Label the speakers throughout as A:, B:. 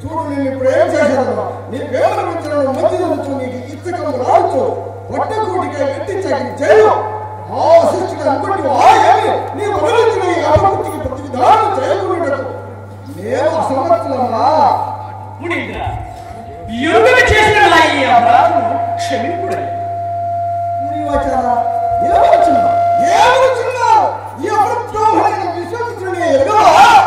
A: చూడు నేను ఇప్పుడు ఏం చేశాను నీ పేరు మిత్రులను మంచి జరుగుతూ నీకు ఇచ్చకం రావచ్చు పట్టకూటిగా వెట్టి చాకిరి చేయు ఆ శిష్యుడు అనుకుంటూ ఆ ఏమి నీ వదిలించిన ఈ అపకృతికి ప్రతి విధానం చేయకూడదు నేను అసమర్థులమ్మా
B: మునీంద్ర ఎందుకు చేసిన నా ఈ అపరాధము క్షమింపుడని
A: వచ్చారా ఏమొచ్చిందా ఏమొచ్చిందా ఈ అపబ్రహ్మణైన విశ్వమిత్రుని ఎదురా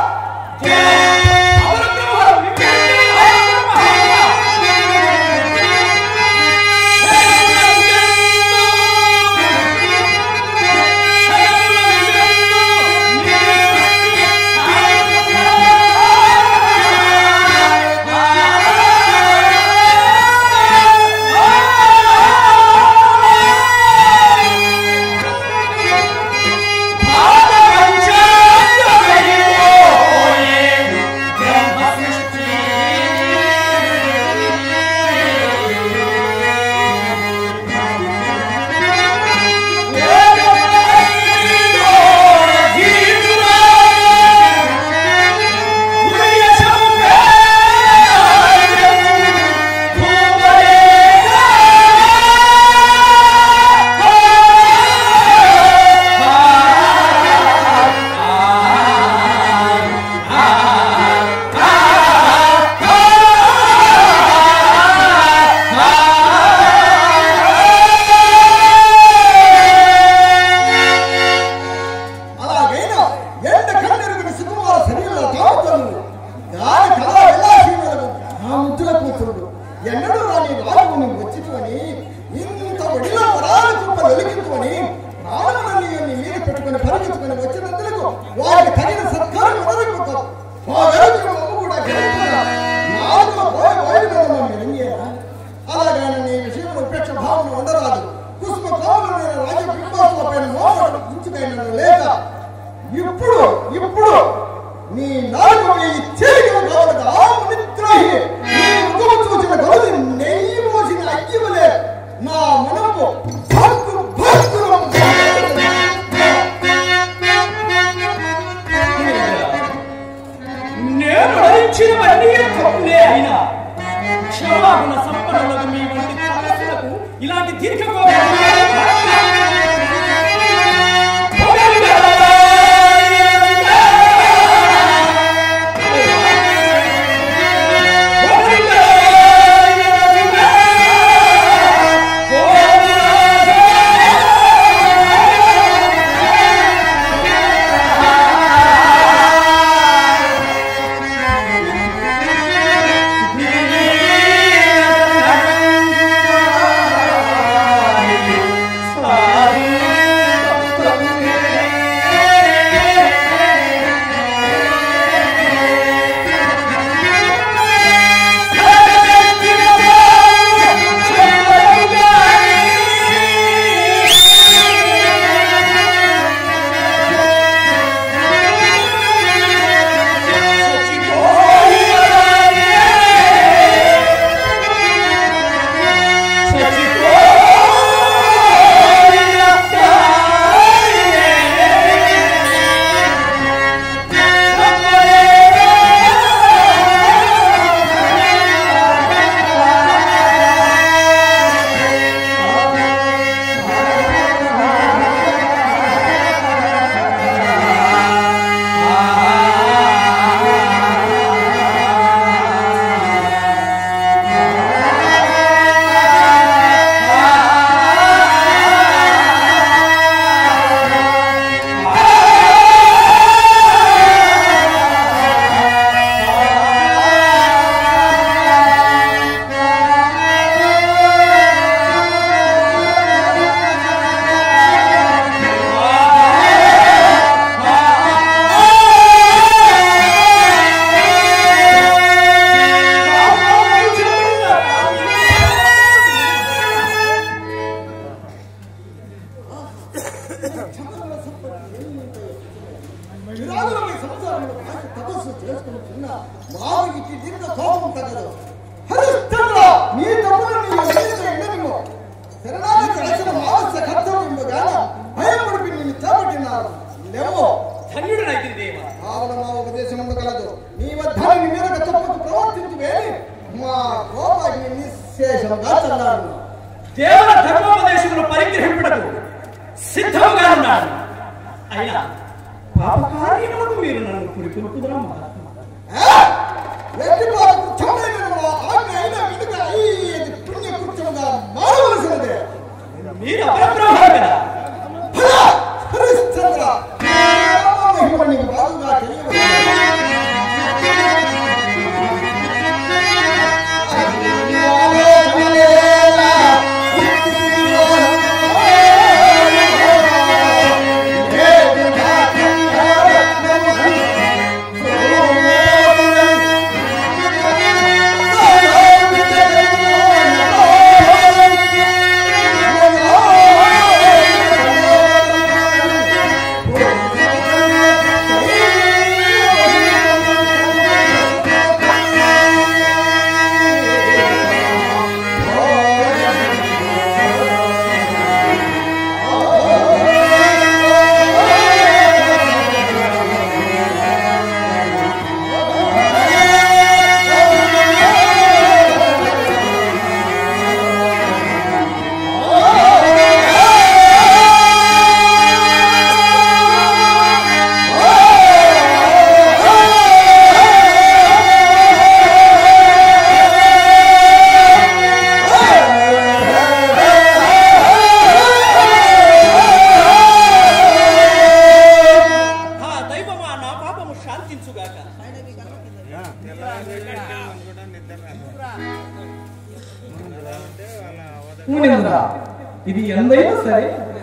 A: అలాగైనా ఎండ కన్నెరుగుని సుకుమార శరీరంలో తాగుతాను దాని కళ విలాసీనలకు ఆ ముద్దుల కూతురుడు ఎన్నడూ రాని రాజుని వచ్చితువని ఇంత ఒడిలో వరాల కుప్ప వెలిగించుకొని ప్రాణమని మీరు పెట్టుకుని పరిగెత్తుకుని వచ్చినందుకు వారికి తగిన సత్కారం మొదలైపోతాం మా వెలుగుల మమ్మ కూడా గెలుపుగా నాలుగు పోయి పోయి మెలంగేనా అలాగైనా నీ విషయంలో ఉపేక్ష భావన ఉండరాదు కుసుమ కావులైన రాజ బింబాసుల పైన మోహన ఉంచుకైన లేక ఇప్పుడు ఇప్పుడు నీ నాలుగు వెయ్యి చేరికలు కావలదు ఆ మునిద్రోహి నీ ముఖము చూసిన గౌరి నెయ్యి మోసిన అగ్గివలే నా మనము భక్తు భక్తులం
B: నేను నడిచినవన్నీ తప్పులే అయినా క్షమాగుణ సంపన్నులకు మీ వంటి తపస్సులకు ఇలాంటి దీర్ఘకోపం
A: విరాగులపై సంసారంలో కాసి తపస్సు చేసుకుని చిన్న మావికి దీర్ఘ కోపం తగ్గదు హరిశ్చంద్ర నీ తప్పును నీ ఎదుట ఎండనిమో శరణాగతి రచన మావస్య కర్తవ్యం గాన భయపడిపి నిన్ను చేపట్టినారు లేవో
B: ధన్యుడనైతే దేవ
A: కావల మా ఉపదేశం కలదు నీ వద్ద నీ మీద తప్పకు ప్రవర్తించువే క్షేమంగా చల్లారు
B: దేవుల ధర్మోపదేశములు పరిగ్రహింపడకు సిద్ధముగా ఉన్నాడు అయినా పాపకార్యములకు మీరు నన్ను పురికొల్పుదురా మహాత్మా
A: ఎత్తిపాలకు చంద్రగిరిలో ఆజ్ఞ అయిన వెనుక ఈ పుణ్య కృత్యముగా మారవలసినదే
B: మీరు అపరబ్రహ్మ కదా
A: ఫల హరిశ్చంద్ర మహిమని బాగుగా
B: ఆ దైవమా నా పాపము శాంతించుగాక
C: మునింద్ర ఇది ఎందైనా సరే